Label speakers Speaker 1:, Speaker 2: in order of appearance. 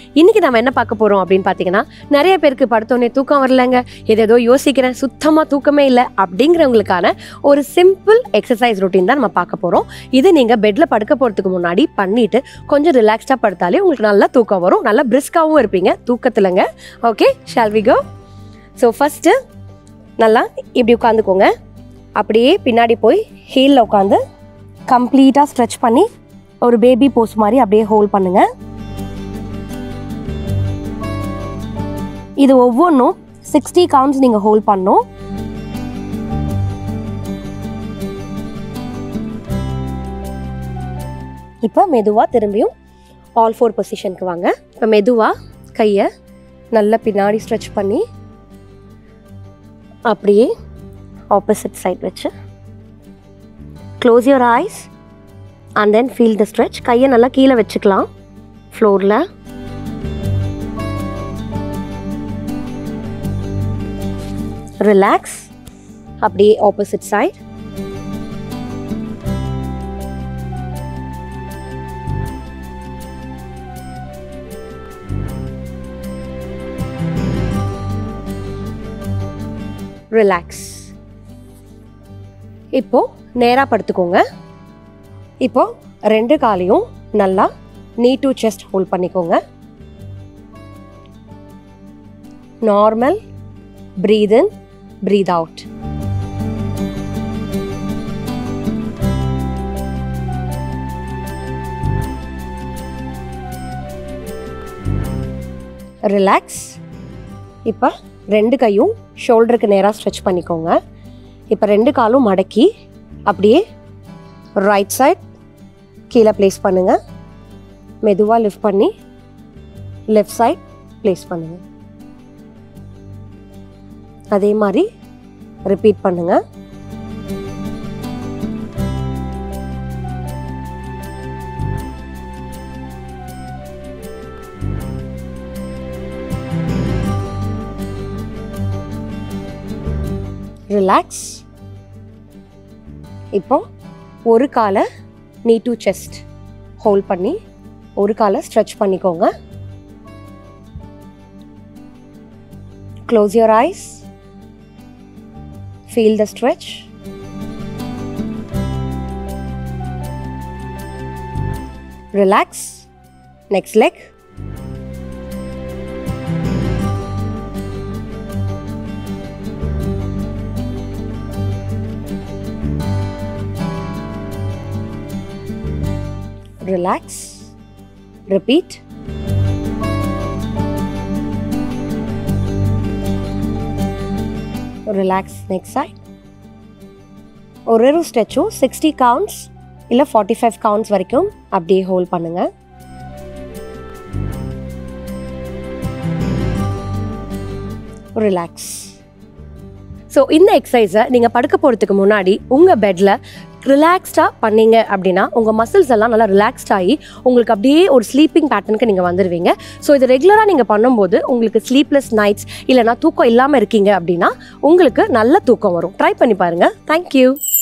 Speaker 1: இன்னைக்கு நம்ம என்ன பார்க்க போறோம் அப்படின்னு பார்த்தீங்கன்னா நிறைய பேருக்கு படுத்தோடனே தூக்கம் வரலங்க ஏதேதோ யோசிக்கிறேன் சுத்தமாக தூக்கமே இல்லை அப்படிங்கிறவங்களுக்கான ஒரு சிம்பிள் எக்ஸசைஸ் ரொட்டீன் தான் நம்ம பார்க்க போறோம் இது நீங்க பெட்ல படுக்க போறதுக்கு முன்னாடி பண்ணிட்டு கொஞ்சம் ரிலாக்ஸ்டா படுத்தாலே உங்களுக்கு நல்லா தூக்கம் வரும் நல்லா பிரிஸ்காவும் இருப்பீங்க தூக்கத்துலங்க okay shall we go so first நல்லா இப்படி உட்காந்துக்கோங்க அப்படியே பின்னாடி போய் ஹீலில் உட்காந்து கம்ப்ளீட்டாக ஸ்ட்ரெச் பண்ணி ஒரு பேபி போஸ் மாதிரி அப்படியே ஹோல்ட் பண்ணுங்க இது ஒவ்வொன்றும் சிக்ஸ்டி கவுண்ட்ஸ் நீங்கள் ஹோல்ட் பண்ணணும் இப்போ மெதுவாக திரும்பியும் ஆல் ஃபோர் பொசிஷனுக்கு வாங்க இப்போ மெதுவாக கையை நல்லா பின்னாடி ஸ்ட்ரெச் பண்ணி அப்படியே ஆப்போசிட் சைட் வச்சு close your eyes and then feel the stretch கையை நல்லா கீழே வச்சுக்கலாம் ஃப்ளோரில் ரிலாக்ஸ் அப்படியே ஆப்போசிட் சைட் ரிலாக்ஸ் இப்போ நேராக படுத்துக்கோங்க இப்போ ரெண்டு காலையும் நல்லா நீ டு செஸ்ட் ஹோல்ட் பண்ணிக்கோங்க normal breathe in breathe out relax இப்போ ரெண்டு கையும் ஷோல்டருக்கு நேராக ஸ்ட்ரெச் பண்ணிக்கோங்க இப்போ ரெண்டு காலும் மடக்கி அப்படியே ரைட் சைட் கீழே ப்ளேஸ் பண்ணுங்க மெதுவாக லிஃப்ட் பண்ணி லெஃப்ட் சைட் ப்ளேஸ் பண்ணுங்க அதே மாதிரி ரிப்பீட் பண்ணுங்க ரிலாக்ஸ் இப்போ ஒரு காலை நீ டு செஸ்ட் ஹோல்ட் பண்ணி ஒரு காலை ஸ்ட்ரெச் பண்ணிக்கோங்க close your eyes feel the stretch. Relax. Next leg. Relax. Repeat. Relax next side ஒரு ஒரு ஸ்ட்ரெச்சும் சிக்ஸ்டி கவுண்ட்ஸ் இல்லை ஃபார்ட்டி ஃபைவ் கவுண்ட்ஸ் வரைக்கும் அப்படியே ஹோல்ட் பண்ணுங்க ரிலாக்ஸ் ஸோ இந்த எக்ஸசைஸை நீங்கள் படுக்க போகிறதுக்கு முன்னாடி உங்கள் பெட்டில் ரிலாக்ஸ்டாக பண்ணீங்க அப்படின்னா உங்கள் மசில்ஸ் எல்லாம் நல்லா ரிலாக்ஸ்ட் ஆகி உங்களுக்கு அப்படியே ஒரு ஸ்லீப்பிங் பேட்டர்னுக்கு நீங்கள் வந்துடுவீங்க ஸோ இது ரெகுலராக நீங்கள் பண்ணும்போது உங்களுக்கு ஸ்லீப்லெஸ் நைட்ஸ் இல்லைனா தூக்கம் இல்லாமல் இருக்கீங்க அப்படின்னா உங்களுக்கு நல்ல தூக்கம் வரும் ட்ரை பண்ணி பாருங்கள் தேங்க்யூ